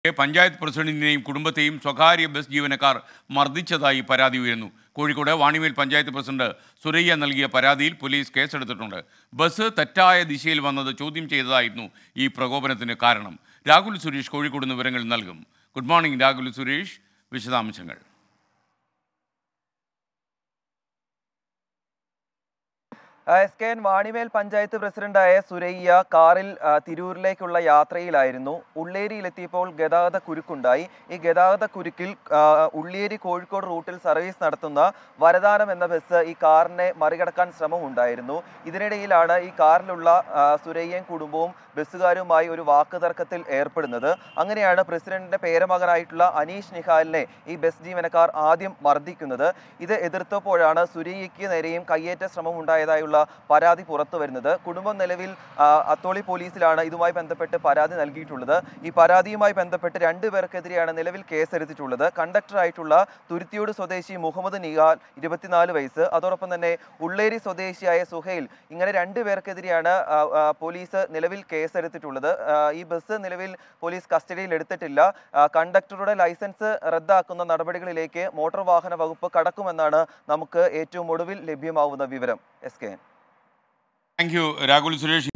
പഞ്ചായത്ത് പ്രസിഡന്റിനെയും കുടുംബത്തെയും സ്വകാര്യ ബസ് ജീവനക്കാർ മർദ്ദിച്ചതായി പരാതി ഉയരുന്നു കോഴിക്കോട് വാണിമേൽ പഞ്ചായത്ത് പ്രസിഡന്റ് സുരയ്യ നൽകിയ പരാതിയിൽ പോലീസ് കേസെടുത്തിട്ടുണ്ട് ബസ് തെറ്റായ ദിശയിൽ വന്നത് ചോദ്യം ചെയ്തതായിരുന്നു ഈ പ്രകോപനത്തിന് കാരണം രാഹുൽ സുരേഷ് കോഴിക്കോട് നിന്ന് വിവരങ്ങൾ നൽകും ഗുഡ് മോർണിംഗ് രാഹുൽ സുരേഷ് വിശദാംശങ്ങൾ S K N Vanimel panchayat പ്രസിഡന്റായ സുരയ്യ കാറിൽ ആ, തിരൂരിലേക്കുള്ള യാത്രയിലായിരുന്നു ഉള്ളേരിയിലെത്തിയപ്പോൾ ഗതാഗത കുരുക്കുണ്ടായി ഈ ഗതാഗത കുരുക്കിൽ ആ, ഉള്ളേരി കോഴിക്കോട് റൂട്ടിൽ സർവീസ് നടത്തുന്ന വരദാനം എന്ന ബസ് ഈ കാറിനെ മറികടക്കാൻ ശ്രമമുണ്ടായിരുന്നു ഇതിനിടയിലാണ് ഈ കാറിലുള്ള ആ, സുരയ്യയും കുടുംബവും ബസ്സുകാരുമായി ഒരു വാക്കുതർക്കത്തിൽ ഏർപ്പെടുന്നത് അങ്ങനെയാണ് പ്രസിഡന്റിന്റെ പേരമകനായിട്ടുള്ള അനീഷ് നിഹാലിനെ ഈ ബസ് ജീവനക്കാർ ആദ്യം മർദ്ദിക്കുന്നത് ഇത് എതിർത്തപ്പോഴാണ് സുരയ്യയ്ക്ക് നേരെയും കയ്യേറ്റ ശ്രമം ഉണ്ടായതായുള്ള പരാതി പുറത്തു വരുന്നത് കുടുംബം നിലവിൽ ആ, അത്തോളി പോലീസിലാണ് ഇതുമായി ബന്ധപ്പെട്ട് പരാതി നൽകിയിട്ടുള്ളത് ഈ പരാതിയുമായി ബന്ധപ്പെട്ട് രണ്ടു പേർക്കെതിരെയാണ് നിലവിൽ കേസെടുത്തിട്ടുള്ളത് കണ്ടക്ടറായിട്ടുള്ള തുരുത്തിയോട് സ്വദേശി മുഹമ്മദ് നിഹാൽ ഇരുപത്തിനാല് വയസ്സ് അതോടൊപ്പം തന്നെ ഉള്ളേരി സ്വദേശിയായ സുഹൈൽ ഇങ്ങനെ രണ്ടു പേർക്കെതിരെയാണ് ആ, ആ, പോലീസ് നിലവിൽ കേസെടുത്തിട്ടുള്ളത് ആ, ഈ ബസ് നിലവിൽ പോലീസ് കസ്റ്റഡിയിൽ എടുത്തിട്ടില്ല ആ, കണ്ടക്ടറുടെ ലൈസൻസ് റദ്ദാക്കുന്ന നടപടികളിലേക്ക് മോട്ടോർ വാഹന വകുപ്പ് കടക്കുമെന്നാണ് നമുക്ക് ഏറ്റവും ഒടുവിൽ ലഭ്യമാവുന്ന വിവരം S K thank you Rahul Suresh